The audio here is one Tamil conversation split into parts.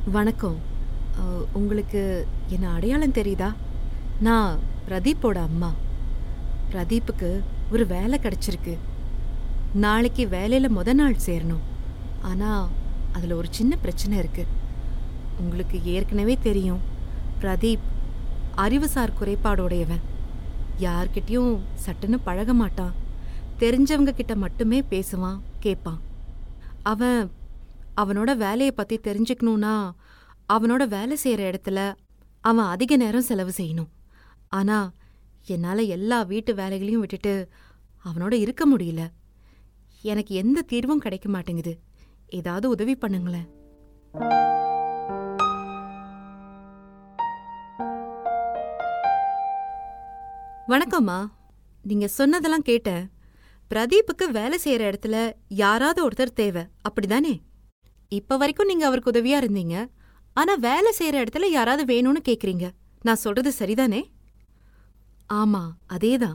வணக்கம் அஹ், உங்களுக்கு என்ன அடையாளம் தெரியுதா நான் பிரதீப்போட அம்மா பிரதீப்புக்கு ஒரு வேலை கிடைச்சிருக்கு நாளைக்கு வேலையில் முத நாள் சேரணும் ஆனால் அதில் ஒரு சின்ன பிரச்சனை இருக்கு உங்களுக்கு ஏற்கனவே தெரியும் பிரதீப் அறிவுசார் குறைபாடுடையவன் யார்கிட்டயும் சட்டுன்னு பழக மாட்டான் தெரிஞ்சவங்க கிட்ட மட்டுமே பேசுவான் கேட்பான் அவன் அவனோட வேலையை பத்தி தெரிஞ்சுக்கணும்னா அவனோட வேலை செய்யற இடத்துல அவன் அதிக நேரம் செலவு செய்யணும் ஆனா என்னால எல்லா வீட்டு வேலைகளையும் விட்டுட்டு அவனோட இருக்க முடியல எனக்கு எந்த தீர்வும் கிடைக்க மாட்டேங்குது ஏதாவது உதவி பண்ணுங்களேன் வணக்கம்மா நீங்க சொன்னதெல்லாம் கேட்டேன் பிரதீப்புக்கு வேலை செய்யற இடத்துல யாராவது ஒருத்தர் தேவை அப்படிதானே இப்ப வரைக்கும் நீங்க அவருக்கு உதவியா இருந்தீங்க ஆனா வேலை செய்யற இடத்துல யாராவது வேணும்னு கேக்குறீங்க நான் சொல்றது சரிதானே ஆமா அதேதான்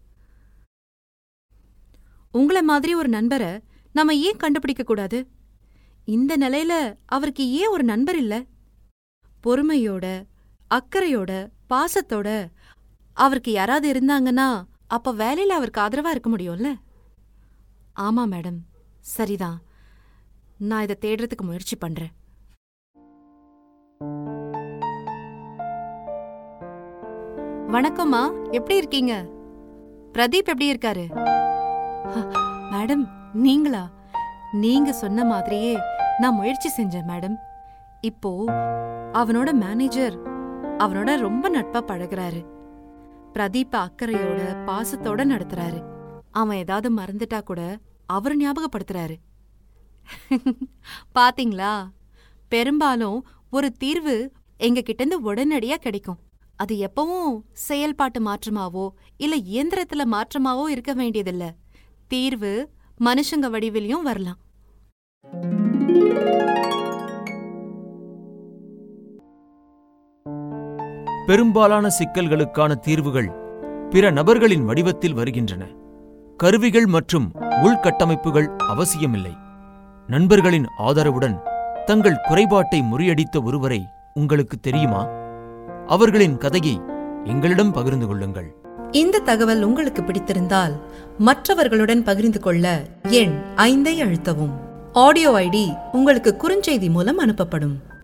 உங்கள மாதிரி ஒரு நண்பரை நாம ஏன் கண்டுபிடிக்க கூடாது இந்த நிலையில அவருக்கு ஏன் ஒரு நண்பர் இல்ல பொறுமையோட அக்கறையோட பாசத்தோட அவருக்கு யாராவது இருந்தாங்கன்னா அப்ப வேலையில அவருக்கு ஆதரவா இருக்க முடியும்ல ஆமா மேடம் சரிதான் நான் இதை தேடுறதுக்கு முயற்சி பண்றேன் வணக்கம்மா எப்படி இருக்கீங்க பிரதீப் எப்படி இருக்காரு ஹ, மேடம் நீங்களா நீங்க சொன்ன மாதிரியே நான் முயற்சி செஞ்சேன் மேடம் இப்போ அவனோட மேனேஜர் அவனோட ரொம்ப நட்பா பழகுறாரு பிரதீப்ப அக்கறையோட பாசத்தோட நடத்துறாரு அவன் ஏதாவது மறந்துட்டா கூட அவர் ஞாபகப்படுத்துறாரு பாத்தீங்களா பெரும்பாலும் ஒரு தீர்வு எங்க கிட்ட இருந்து உடனடியா கிடைக்கும் அது எப்பவும் செயல்பாட்டு மாற்றமாவோ இல்ல இயந்திரத்துல மாற்றமாவோ இருக்க வேண்டியதில்ல தீர்வு மனுஷங்க வடிவிலையும் வரலாம் பெரும்பாலான சிக்கல்களுக்கான தீர்வுகள் பிற நபர்களின் வடிவத்தில் வருகின்றன கருவிகள் மற்றும் உள்கட்டமைப்புகள் அவசியமில்லை நண்பர்களின் ஆதரவுடன் தங்கள் குறைபாட்டை முறியடித்த ஒருவரை உங்களுக்கு தெரியுமா அவர்களின் கதையை எங்களிடம் பகிர்ந்து கொள்ளுங்கள் இந்த தகவல் உங்களுக்கு பிடித்திருந்தால் மற்றவர்களுடன் பகிர்ந்து கொள்ள எண் ஐந்தை அழுத்தவும் ஆடியோ ஐடி உங்களுக்கு குறுஞ்செய்தி மூலம் அனுப்பப்படும்